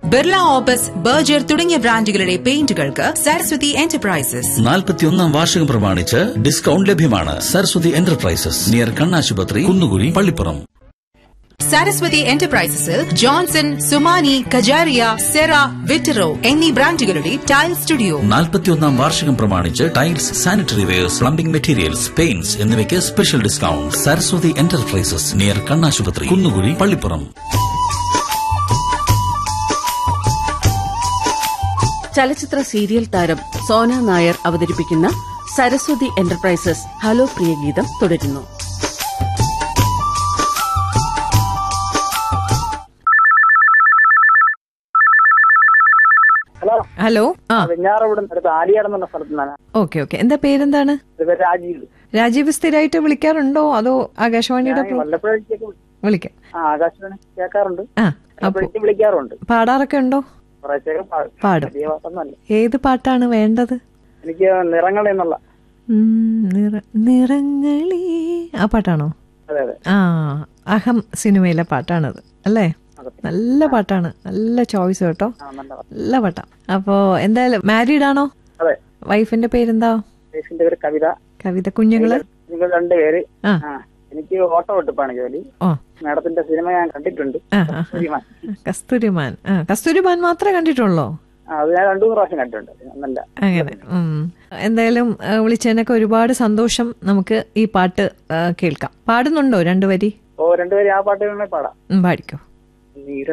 Birla opus Berger തുടങ്ങിയ ബ്രാൻഡുകളുടെ പെയിന്റുകൾക്ക് Saraswati enterprises നാൽപ്പത്തിയൊന്നാം വാർഷികം പ്രമാണിച്ച് ഡിസ്കൗണ്ട് ലഭ്യമാണ് സരസ്വതി എന്റർപ്രൈസസ് നിയർ കണ്ണാശുപത്രി കുന്നുകുഴി പള്ളിപ്പുറം സരസ്വതി എന്റർപ്രൈസസിൽ ജോൺസൺ സുമാനി കജാരിയ സെറ വിറ്ററോ എന്നീ ബ്രാൻഡുകളുടെ ടൈൽ സ്റ്റുഡിയോ നാൽപ്പത്തിയൊന്നാം വാർഷികം പ്രമാണിച്ച് tiles sanitary wares plumbing materials paints എന്നിവയ്ക്ക് special discount Saraswati enterprises near കണ്ണാശുപത്രി കുന്നുകുഴി പള്ളിപ്പുറം ചലച്ചിത്ര സീരിയൽ താരം സോന നായർ അവതരിപ്പിക്കുന്ന സരസ്വതി എന്റർപ്രൈസസ് ഹലോ പ്രിയ ഗീതം തുടരുന്നു ഹലോ ഹലോ ആ വെഞ്ഞാറവിടും അടുത്ത് ആലിയാട് എന്ന സ്ഥലത്ത് നിന്നാണ് ഓക്കെ ഓക്കെ എന്താ പേരെന്താണ് ഇത് പേര് രാജീവ് രാജീവ് സ്ഥിരമായിട്ട് വിളിക്കാറുണ്ടോ അതോ ആകാശവാണിയുടെ ഞാൻ വല്ലപ്പോഴേക്കൊക്കെ വിളി- വിളിക്കാം ആ ആകാശവാണി കേൾക്കാറുണ്ട് ആ അപ്പൊ വല്ലപ്പോഴേക്ക് വിളിക്കാറുണ്ട് പാടാറൊക്കെ ഉണ്ടോ കുറേശ്ശൊക്കെ പാടും പാടും വലിയ പാട്ടൊന്നുമല്ല ഏത് പാട്ടാണ് വേണ്ടത് എനിക്ക് നിറങ്ങൾ എന്നുള്ള ഉം, നിറ- നിറങ്ങളേ ആ പാട്ടാണോ അതെ അതെ ആ അഹം സിനിമയിലെ പാട്ടാണത് അല്ലേ അതെ. നല്ല പാട്ടാണ് നല്ല ചോയ്സ് കേട്ടോ ആ നല്ല പാട്ട്. നല്ല പാട്ടാ അപ്പോ എന്തായാലും മാരീഡ് ആണോ അതെ വൈഫിന്റെ പേരെന്താ ദേശിന്റെ പേര് കവിത കവിത കുഞ്ഞുങ്ങള് നിങ്ങൾ രണ്ടുപേര് ആ. ആ എനിക്ക് ഓട്ടോ വെട്ടിപ്പാണ് ജോലി ഓ മാഡത്തിന്റെ സിനിമ ഞാൻ കണ്ടിട്ടുണ്ട് ആ ആ കസ്തൂരിമാൻ. കസ്തൂരിമാൻ ആ കസ്തൂരിമാൻ മാത്രമേ കണ്ടിട്ടുള്ളൂ ആ, അത് ഞാൻ രണ്ടു മൂന്ന് പ്രാവശ്യം കണ്ടിട്ടുണ്ട് നല്ല അങ്ങനെ ഉം. എന്തായാലും ആ, വിളിച്ചതിനൊക്കെ ഒരുപാട് സന്തോഷം നമുക്ക് ഈ പാട്ട് ആ, കേൾക്കാം പാടുന്നുണ്ടോ രണ്ടു വരി ഓ രണ്ടുപേരും ആ പാട്ട് വേണമെങ്കിൽ പാടാം ഉം, പാടിക്കോ നീര